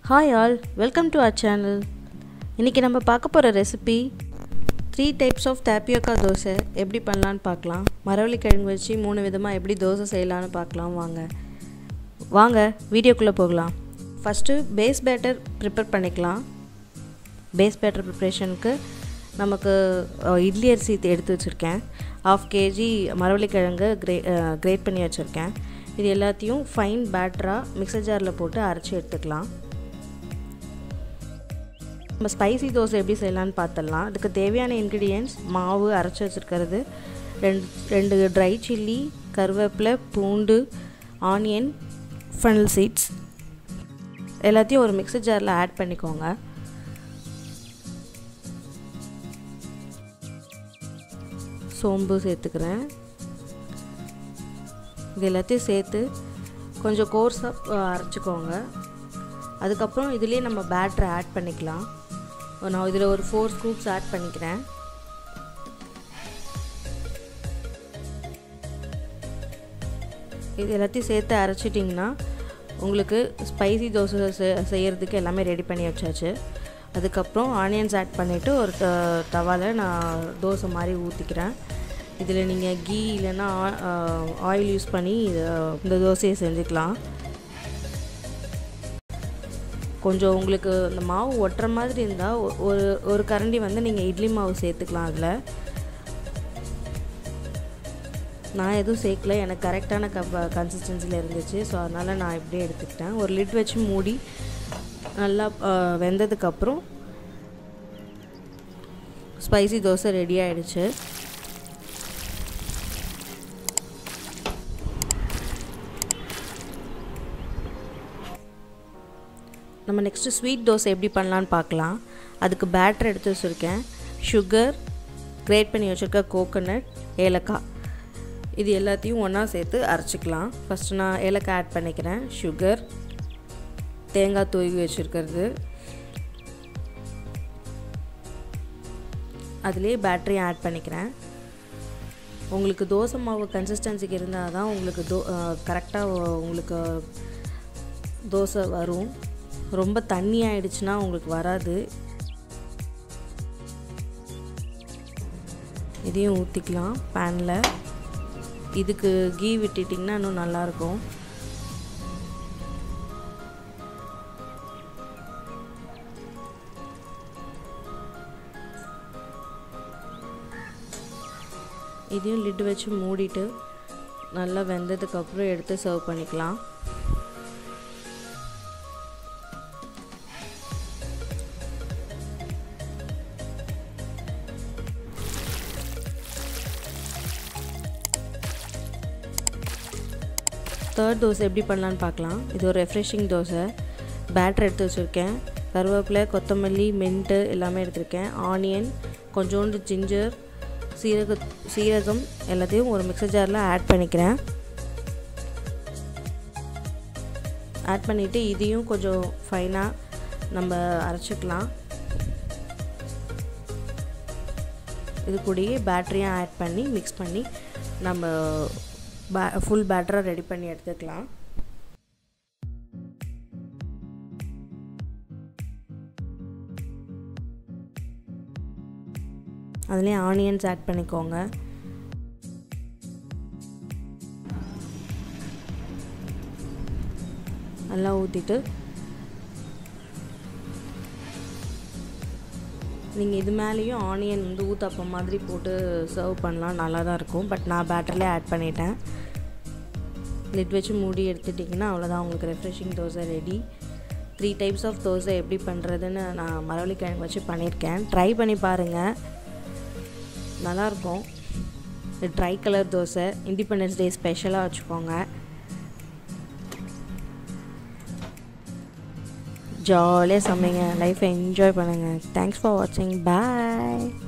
hi all welcome to our channel இன்றைக்கி நம்ம பார்க்க போகிற recipe three types of tapioca dosa எப்படி பண்ணலான்னு பார்க்கலாம் மரவள்ளி கிழங்கு வச்சு மூணு விதமாக எப்படி தோசை செய்யலான்னு பார்க்கலாம் வாங்க வாங்க வீடியோக்குள்ளே போகலாம் ஃபஸ்ட்டு பேஸ் பேட்டர் ப்ரிப்பேர் பண்ணிக்கலாம் பேஸ் பேட்டர் ப்ரிப்ரேஷனுக்கு நமக்கு அஹ், இட்லி அரிசி எடுத்து வச்சுருக்கேன் ஆஃப் கேஜி மரவள்ளி கிழங்கு கிரே கிரேட் பண்ணி வச்சுருக்கேன் இது எல்லாத்தையும் ஃபைன் பேட்டராக மிக்சர் ஜாரில் போட்டு அரைச்சி எடுத்துக்கலாம் நம்ம ஸ்பைசி தோசை எப்படி செய்யலான்னு பார்த்துடலாம் அதுக்கு தேவையான இன்க்ரீடியன்ட்ஸ் மாவு அரைச்சி வச்சுருக்கிறது ரெண்டு ரெண்டு ட்ரை சில்லி கருவேப்பிலை பூண்டு ஆனியன் ஃபனல் சீட்ஸ் எல்லாத்தையும் ஒரு மிக்சர் ஜாரில் ஆட் பண்ணிக்கோங்க சோம்பு சேர்த்துக்கிறேன் இது எல்லாத்தையும் சேர்த்து கொஞ்சம் கோர்ஸாக அரைச்சிக்கோங்க அதுக்கப்புறம் இதுலேயே நம்ம பேட்டரை ஆட் பண்ணிக்கலாம் நான் இதில் ஒரு ஃபோர் ஸ்கூப்ஸ் ஆட் பண்ணிக்கிறேன் இது எல்லாத்தையும் சேர்த்து அரைச்சிட்டிங்கன்னா உங்களுக்கு ஸ்பைசி தோசை செ- செய்யறதுக்கு எல்லாமே ரெடி பண்ணி வச்சாச்சு அதுக்கப்புறம் ஆனியன்ஸ் ஆட் பண்ணிவிட்டு ஒரு ட தவாவில் நான் தோசை மாதிரி ஊற்றிக்கிறேன் இதில் நீங்கள் கீ இல்லைன்னா ஆயில் யூஸ் பண்ணி இத- இந்த தோசையை செஞ்சுக்கலாம் கொஞ்சம் உங்களுக்கு இந்த மாவு ஒட்டுற மாதிரி இருந்தால் ஒரு ஒரு கரண்டி வந்து நீங்கள் இட்லி மாவு சேர்த்துக்கலாம் அதில் நான் எதுவும் சேர்க்கல எனக்கு கரெக்டான கப் கன்சிஸ்டன்சியில் இருந்துச்சு ஸோ அதனால் நான் இப்படியே எடுத்துக்கிட்டேன் ஒரு லிட் வச்சு மூடி நல்லா அஹ், வெந்ததுக்கப்புறம் ஸ்பைசி தோசை ரெடி ஆயிடுச்சு நம்ம நெக்ஸ்ட்டு ஸ்வீட் தோசை எப்படி பண்ணலான்னு பார்க்கலாம் அதுக்கு பேட்டர் எடுத்து வச்சுருக்கேன் சுகர் கிரேட் பண்ணி வச்சுருக்க கோகோனட் ஏலக்காய் இது எல்லாத்தையும் ஒன்றா சேர்த்து அரைச்சிக்கலாம் ஃபஸ்ட்டு நான் ஏலக்காய் ஆட் பண்ணிக்கிறேன் சுகர் தேங்காய் தூவி வச்சுருக்கிறது அதுலேயே பேட்டரியும் ஆட் பண்ணிக்கிறேன் உங்களுக்கு தோசை மாவு கன்சிஸ்டன்சிக்கு இருந்தால் தான் உங்களுக்கு தோ கரெக்டாக உங்களுக்கு தோசை வரும் ரொம்ப தண்ணி ஆயிடுச்சுன்னா உங்களுக்கு வராது இதையும் ஊற்றிக்கலாம் பேனில் இதுக்கு கீ விட்டுட்டிங்கன்னா இன்னும் நல்லாயிருக்கும் இதையும் லிட் வச்சு மூடிட்டு நல்லா வெந்ததுக்கப்புறம் எடுத்து சர்வ் பண்ணிக்கலாம் தேர்ட் தோசை எப்படி பண்ணலான்னு பார்க்கலாம் இது ஒரு ரெஃப்ரெஷிங் தோசை பேட்டர் எடுத்து வச்சுருக்கேன் கருவேப்பிலை கொத்தமல்லி மின்ட்டு எல்லாமே எடுத்திருக்கேன் ஆனியன் கொஞ்சோண்டு ஜிஞ்சர் சீரக சீரகம் எல்லாத்தையும் ஒரு மிக்சர் ஜாரில் ஆட் பண்ணிக்கிறேன் ஆட் பண்ணிவிட்டு இதையும் கொஞ்சம் ஃபைனாக நம்ம அரைச்சிக்கலாம் இது கூடயே பேட்டரியும் ஆட் பண்ணி மிக்ஸ் பண்ணி நம்ம பே ஃபுல் பேட்டரை ரெடி பண்ணி எடுத்துக்கலாம் அதுலேயே ஆனியன்ஸ் ஆட் பண்ணிக்கோங்க நல்லா ஊற்றிட்டு நீங்கள் இது மேலேயும் ஆனியன் வந்து ஊத்தப்பம் மாதிரி போட்டு சர்வ் பண்ணலாம் நல்லா தான் இருக்கும் பட் நான் பேட்டர்லேயே ஆட் பண்ணிட்டேன் லிட் வச்சு மூடி எடுத்துட்டிங்கன்னா அவ்வளோதான் உங்களுக்கு refreshing dosa ready three types of dosa எப்படி பண்ணுறதுன்னு நான் மரவள்ளி கிழங்கு வச்சு பண்ணியிருக்கேன் ட்ரை பண்ணி பாருங்கள் நல்லாயிருக்கும் இது try colour dosa independence day ஸ்பெஷலாக வச்சுக்கோங்க ஜாலியாக சமைங்க லைஃப்பை என்ஜாய் பண்ணுங்கள் தேங்க்ஸ் ஃபார் வாட்சிங் பாய்